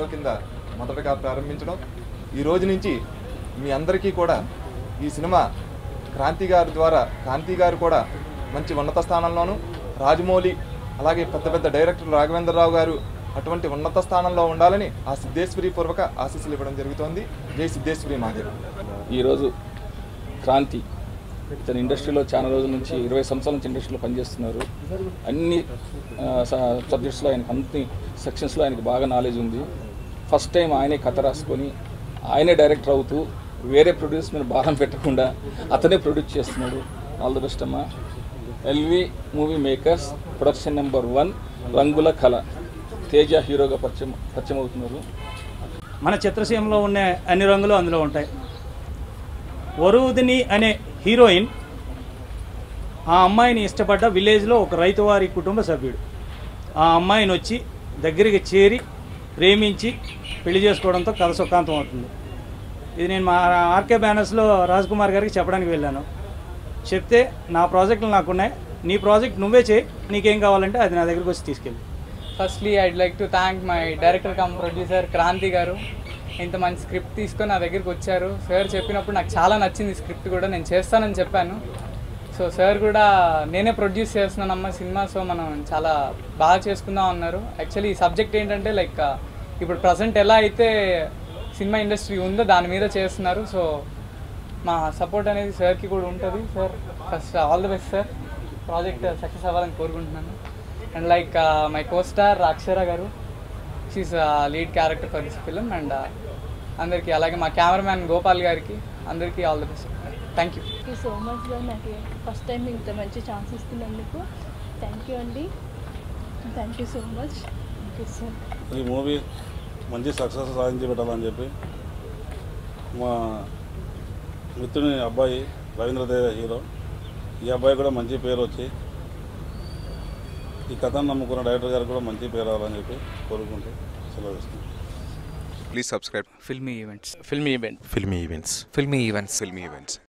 కింద మొదటగా ప్రారంభించడం ఈ రోజు నుంచి మీ అందరికీ కూడా ఈ సినిమా క్రాంతి గారి ద్వారా క్రాంతి గారు కూడా మంచి ఉన్నత స్థానంలోను రాజమౌళి అలాగే పెద్ద పెద్ద డైరెక్టర్ రాఘవేంద్రరావు గారు అటువంటి ఉన్నత స్థానంలో ఉండాలని ఆ సిద్ధేశ్వరి పూర్వక ఆశీస్సులు ఇవ్వడం జరుగుతోంది జై సిద్ధేశ్వరి మాదేవి ఈరోజు క్రాంతి ఇతను ఇండస్ట్రీలో చాలా రోజుల నుంచి ఇరవై సంవత్సరాల నుంచి ఇండస్ట్రీలో పనిచేస్తున్నారు అన్ని సబ్జెక్ట్స్లో ఆయనకు అన్ని సెక్షన్స్లో ఆయనకు బాగా నాలెడ్జ్ ఉంది ఫస్ట్ టైం ఆయనే కథ రాసుకొని ఆయనే డైరెక్టర్ అవుతూ వేరే ప్రొడ్యూస్ మీద భారం పెట్టకుండా అతనే ప్రొడ్యూస్ చేస్తున్నాడు ఆల్ ది బెస్ట్ అమ్మా LV movie makers production number one రంగుల కళ తేజ హీరోగా పరిచయం పరిచయం అవుతున్నారు మన చిత్రసీమలో ఉన్న అన్ని రంగులు అందులో ఉంటాయి వరుదిని అనే హీరోయిన్ ఆ అమ్మాయిని ఇష్టపడ్డ విలేజ్లో ఒక రైతువారి కుటుంబ సభ్యుడు ఆ అమ్మాయిని వచ్చి దగ్గరికి చేరి ప్రేమించి పెళ్లి చేసుకోవడంతో కథ సుఖాంతం అవుతుంది ఇది నేను మా ఆర్కే బ్యానర్స్లో రాజ్ కుమార్ గారికి చెప్పడానికి వెళ్ళాను చెప్తే నా ప్రాజెక్టులు నాకున్నాయి నీ ప్రాజెక్ట్ నువ్వే చేయి నీకేం కావాలంటే అది నా దగ్గరికి వచ్చి తీసుకెళ్ళి firstly I'd like to thank my director come producer Kranti గారు ఇంత మంచి స్క్రిప్ట్ తీసుకొని నా దగ్గరికి వచ్చారు సార్ చెప్పినప్పుడు నాకు చాలా నచ్చింది స్క్రిప్ట్ కూడా నేను చేస్తానని చెప్పాను సో సార్ కూడా నేనే ప్రొడ్యూస్ చేస్తున్నానమ్మా సినిమా సో మనం చాలా బాగా చేసుకుందాం అన్నారు యాక్చువల్లీ ఈ సబ్జెక్ట్ ఏంటంటే లైక్ ఇప్పుడు ప్రజెంట్ ఎలా అయితే సినిమా ఇండస్ట్రీ ఉందో దాని మీద చేస్తున్నారు సో మా సపోర్ట్ అనేది సార్కి కూడా ఉంటుంది sir first all the best sir project success అవ్వాలని కోరుకుంటున్నాను and like my co star Akshara garu she's lead character for this film and అందరికీ అలాగే మా కెమెరామ్యాన్ గోపాల్ గారికి అందరికీ all the best thank you thank you so much sir నాకు first time ఇంత మంచి ఛాన్స్ ఇస్తున్నందుకు థ్యాంక్ యూ అండి thank you so much thank you sir ఈ మూవీ మంచి సక్సెస్ సాధించి పెట్టాలని చెప్పి మా మిత్రుని అబ్బాయి రవీంద్రదేవ హీరో ఈ అబ్బాయి కూడా మంచి పేరు వచ్చి ఈ కథను నమ్ముకున్న డైరెక్టర్ గారికి కూడా మంచి పేరు రావాలని చెప్పి కోరుకుంటూ సెలవు ఇస్తున్నాను Please subscribe. filmy events Filmy event. filmy events filmy events filmy events